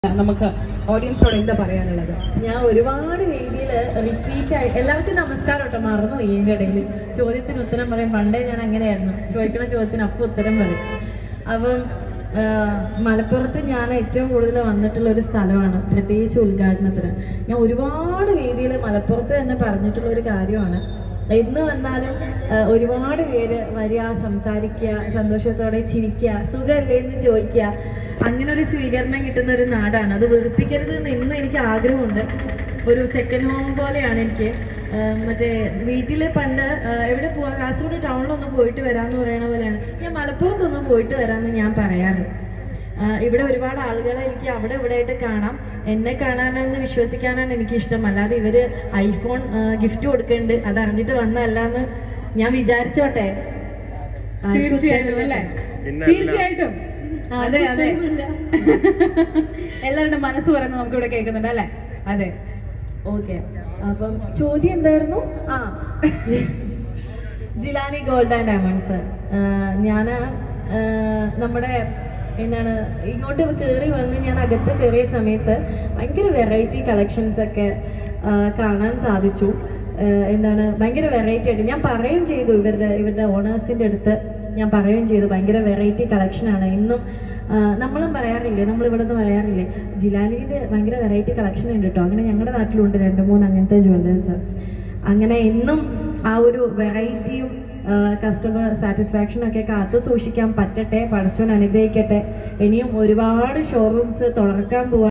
നമുക്ക് ഓഡിയൻസിനോട് എന്താ പറയാനുള്ളത് ഞാൻ ഒരുപാട് വേദിയിൽ റിപ്പീറ്റ് ആയി എല്ലാവർക്കും നമസ്കാരം കേട്ടോ മറന്നു പോയി ഇതിൻ്റെ ഇടയിൽ ചോദ്യത്തിന് ഉത്തരം പറയും പണ്ടേ ഞാൻ അങ്ങനെയായിരുന്നു ചോദിക്കുന്ന ചോദ്യത്തിന് അപ്പം ഉത്തരം പറയും അപ്പം ആ, മലപ്പുറത്ത് ഞാൻ ഏറ്റവും കൂടുതൽ വന്നിട്ടുള്ള ഒരു സ്ഥലമാണ് പ്രത്യേകിച്ച് ഉദ്ഘാടനത്തിന് ഞാൻ ഒരുപാട് വേദിയിൽ മലപ്പുറത്ത് തന്നെ പറഞ്ഞിട്ടുള്ള ഒരു കാര്യമാണ് എന്ന് വന്നാലും ആ, ഒരുപാട് പേര് വരിക സംസാരിക്കുക സന്തോഷത്തോടെ ചിരിക്കുക സുഖമല്ലേ എന്ന് ചോദിക്കുക അങ്ങനെ ഒരു സ്വീകരണം കിട്ടുന്ന ഒരു നാടാണ് അത് വെറുപ്പിക്കരുത് എന്ന് ഇന്നും എനിക്ക് ആഗ്രഹമുണ്ട് ഒരു സെക്കൻഡ് ഹോം പോലെയാണ് എനിക്ക് ആ, മറ്റേ വീട്ടിൽ പണ്ട് ആ, എവിടെ പോവാ കാസർഗോഡ് ടൗണിലൊന്ന് പോയിട്ട് വരാമെന്ന് പറയണ പോലെയാണ് ഞാൻ മലപ്പുറത്തൊന്ന് പോയിട്ട് വരാമെന്ന് ഞാൻ പറയാറ് ആ, ഇവിടെ ഒരുപാട് ആളുകളെ എനിക്ക് അവിടെ ഇവിടെ ആയിട്ട് കാണാം എന്നെ കാണാനെന്ന് വിശ്വസിക്കാനാണ് എനിക്ക് ഇഷ്ടം അല്ലാതെ ഇവര് ഐഫോൺ ഗിഫ്റ്റ് കൊടുക്കുന്നുണ്ട് അത് അറിഞ്ഞിട്ട് വന്നതല്ല എന്ന് ഞാൻ വിചാരിച്ചോട്ടെ ആർക്കും തീർച്ചയായിട്ടും അല്ലേ തീർച്ചയായിട്ടും അതെ അതെ ഉത്തരവില്ല. എല്ലാവരുടെ മനസ്സ് പറയുന്നത് നമുക്ക് ഇവിടെ കേൾക്കുന്നുണ്ട് അല്ലേ അതെ ഓക്കെ അപ്പം ചോദ്യം എന്തായിരുന്നു ആ ജിലാനി ഗോൾഡ് ആൻഡ് ഡയമണ്ട്സ് ഞാൻ നമ്മുടെ എന്താണ് ഇങ്ങോട്ട് കയറി വന്ന് ഞാൻ അകത്ത് കയറിയ സമയത്ത് ഭയങ്കര വെറൈറ്റി കളക്ഷൻസ് ഒക്കെ ആ, കാണാൻ സാധിച്ചു ആ, എന്താണ് ഭയങ്കര വെറൈറ്റി ആയിട്ട് ഞാൻ പറയുകയും ചെയ്തു ഇവരുടെ ഇവരുടെ ഓണേഴ്സിൻ്റെ അടുത്ത് ഞാൻ പറയുകയും ചെയ്തു ഭയങ്കര വെറൈറ്റി കളക്ഷനാണ് ഇന്നും ആ, നമ്മളും പറയാറില്ലേ നമ്മൾ ഇവിടെ നിന്ന് പറയാറില്ലേ ജിലാലിയുടെ ഭയങ്കര വെറൈറ്റി കളക്ഷൻ ഉണ്ട് കേട്ടോ അങ്ങനെ ഞങ്ങളുടെ നാട്ടിലുണ്ട് രണ്ട് മൂന്ന് അങ്ങനത്തെ ജ്വല്ലേഴ്സ് അങ്ങനെ എന്നും ആ ഒരു വെറൈറ്റിയും കസ്റ്റമർ സാറ്റിസ്ഫാക്ഷനും ഒക്കെ കാത്തു സൂക്ഷിക്കാൻ പറ്റട്ടെ പഠിച്ചവൻ അനുഗ്രഹിക്കട്ടെ ഇനിയും ഒരുപാട് ഷോറൂംസ് തുറക്കാൻ പോവാ